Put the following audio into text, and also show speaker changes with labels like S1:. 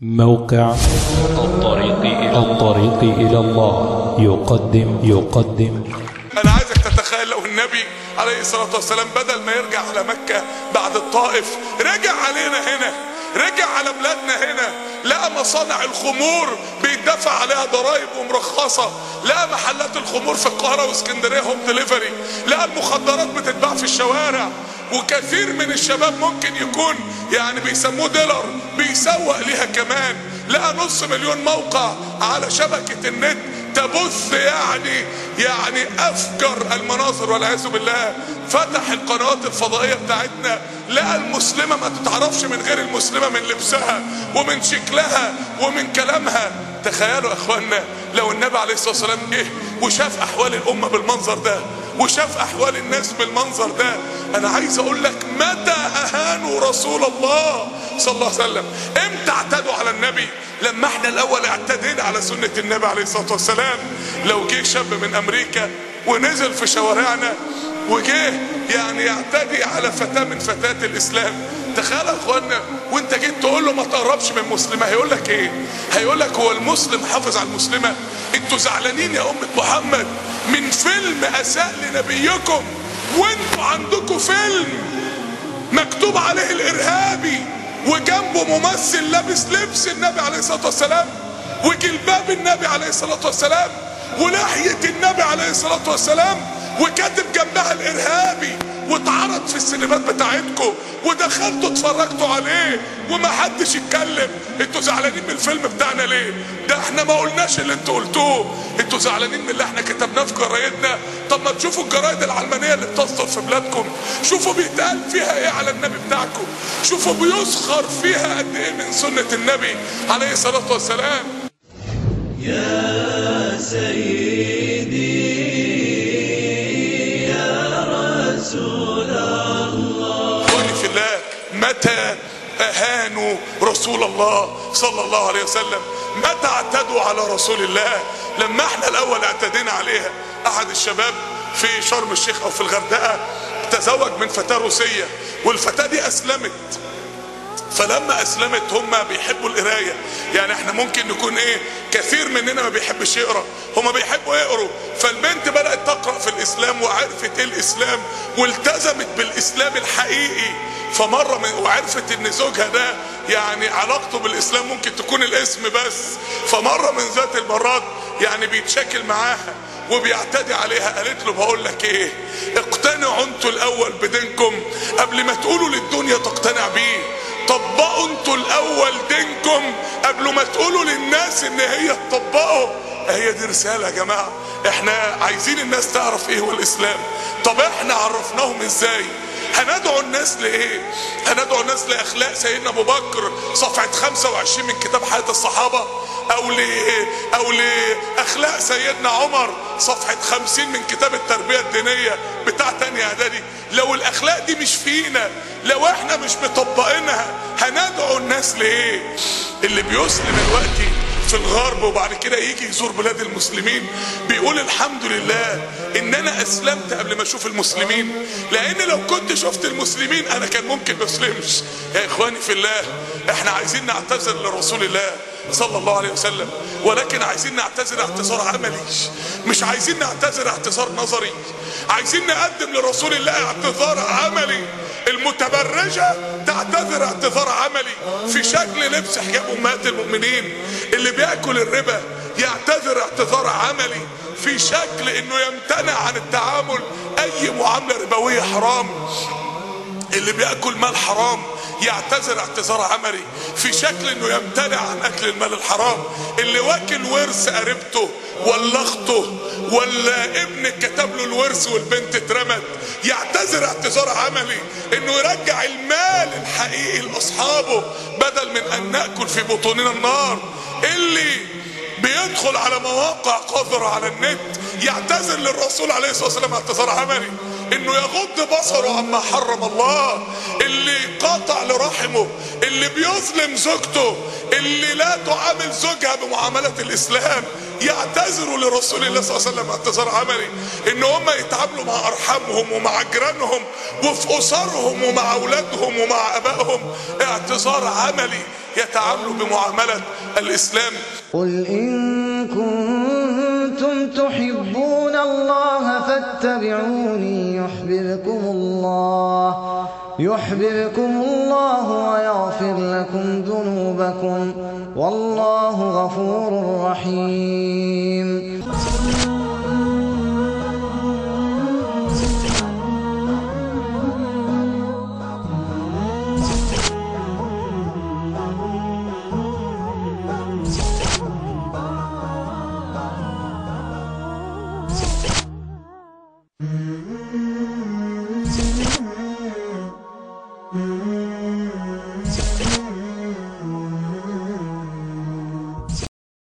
S1: موقع
S2: الطريق إلى
S1: الطريق إلى الله يقدم يقدم
S3: انا عايزك تتخيل لو النبي عليه الصلاة والسلام بدل ما يرجع على مكة بعد الطائف رجع علينا هنا رجع على بلادنا هنا لقى مصانع الخمور بيدفع عليها ضرائب ومرخصة لقى محلات الخمور في القاهرة واسكندرية هوم ديليفري لقى المخدرات بتتباع في الشوارع وكثير من الشباب ممكن يكون يعني بيسموه ديلر بيسوق ليها كمان لقى نص مليون موقع على شبكة النت تبث يعني يعني افجر المناظر والعياذ بالله فتح القنوات الفضائيه بتاعتنا لقى المسلمه ما تتعرفش من غير المسلمه من لبسها ومن شكلها ومن كلامها تخيلوا يا اخوانا لو النبي عليه الصلاه والسلام جه وشاف احوال الامه بالمنظر ده وشاف احوال الناس بالمنظر ده انا عايز اقول لك متى اهانوا رسول الله صلى الله عليه وسلم امتى اعتدوا على النبي لما احنا الاول اعتدينا على سنة النبي عليه الصلاة والسلام لو جه شاب من امريكا ونزل في شوارعنا وجه يعني يعتدي على فتاة من فتاة الاسلام تخيل يا اخوانا وانت جيت تقول له ما تقربش من مسلمة هيقول لك ايه هيقول لك هو المسلم حافظ على المسلمة انتوا زعلانين يا امة محمد من فيلم اساء لنبيكم وانتوا عندكم فيلم مكتوب عليه الارهابي وجنبه ممثل لابس لبس النبي عليه الصلاه والسلام وجلباب النبي عليه الصلاه والسلام ولحيه النبي عليه الصلاه والسلام وكاتب جنبها الارهابي واتعرض في السينمات بتاعتكم ودخلتوا اتفرجتوا عليه وما حدش يتكلم انتوا زعلانين من الفيلم بتاعنا ليه ده احنا ما قلناش اللي انتوا قلتوه انتوا زعلانين من اللي احنا كتبناه في جرايدنا طب ما تشوفوا الجرايد العلمانيه اللي بتصدر في بلادكم شوفوا بيتقال فيها ايه على النبي بتاعكم شوفوا بيسخر فيها قد ايه من سنه النبي عليه الصلاه والسلام
S4: يا سيدي يا رسول الله
S3: اخواني في الله متى اهانوا رسول الله صلى الله عليه وسلم متى اعتدوا على رسول الله لما احنا الاول اعتدينا عليها احد الشباب في شرم الشيخ او في الغردقه تزوج من فتاه روسيه والفتاه دي اسلمت فلما اسلمت هم بيحبوا القرايه يعني احنا ممكن نكون ايه كثير مننا ما بيحبش يقرا هم بيحبوا يقروا فالبنت بدات تقرا في الاسلام وعرفت ايه الاسلام والتزمت بالاسلام الحقيقي فمره من وعرفت ان زوجها ده يعني علاقته بالاسلام ممكن تكون الاسم بس فمره من ذات المرات يعني بيتشاكل معاها وبيعتدي عليها قالت له بقول لك ايه اقتنعوا انتوا الاول بدينكم قبل ما تقولوا للدنيا تقتنع بيه طبقوا انتوا الاول دينكم قبل ما تقولوا للناس ان هي تطبقوا هي دي رساله يا جماعه احنا عايزين الناس تعرف ايه هو الاسلام طب احنا عرفناهم ازاي هندعو الناس لايه هندعو الناس لاخلاق سيدنا ابو بكر صفحه 25 من كتاب حياه الصحابه او ل او لاخلاق سيدنا عمر صفحه 50 من كتاب التربيه الدينيه بتاع تاني اعدادي لو الاخلاق دي مش فينا لو احنا مش مطبقينها هندعو الناس لايه اللي بيسلم دلوقتي في الغرب وبعد كده يجي يزور بلاد المسلمين بيقول الحمد لله ان انا اسلمت قبل ما اشوف المسلمين لان لو كنت شفت المسلمين انا كان ممكن ما اسلمش يا اخواني في الله احنا عايزين نعتذر لرسول الله صلى الله عليه وسلم ولكن عايزين نعتذر اعتذار عملي مش عايزين نعتذر اعتذار نظري عايزين نقدم لرسول الله اعتذار عملي المتبرجة تعتذر اعتذار عملي في شكل لبس حجاب امهات المؤمنين اللي بياكل الربا يعتذر اعتذار عملي في شكل انه يمتنع عن التعامل اي معاملة ربوية حرام اللي بياكل مال حرام يعتذر اعتذار عملي في شكل انه يمتنع عن اكل المال الحرام اللي واكل ورث قريبته ولا اخته ولا ابن كتب له الورث والبنت اترمت يعتذر اعتذار عملي انه يرجع المال الحقيقي لاصحابه بدل من ان ناكل في بطوننا النار اللي بيدخل على مواقع قذرة على النت يعتذر للرسول عليه الصلاة والسلام اعتذار عملي انه يغض بصره عما حرم الله اللي قاطع لرحمه اللي بيظلم زوجته اللي لا تعامل زوجها بمعاملة الاسلام يعتذروا لرسول الله صلى الله عليه وسلم اعتذار عملي ان هم يتعاملوا مع ارحامهم ومع جيرانهم وفي اسرهم ومع اولادهم ومع ابائهم اعتذار عملي يتعاملوا بمعاملة الاسلام
S5: قل إن كنتم تحبون الله فاتبعوني يحببكم الله يحببكم الله ويغفر لكم ذنوبكم والله غفور رحيم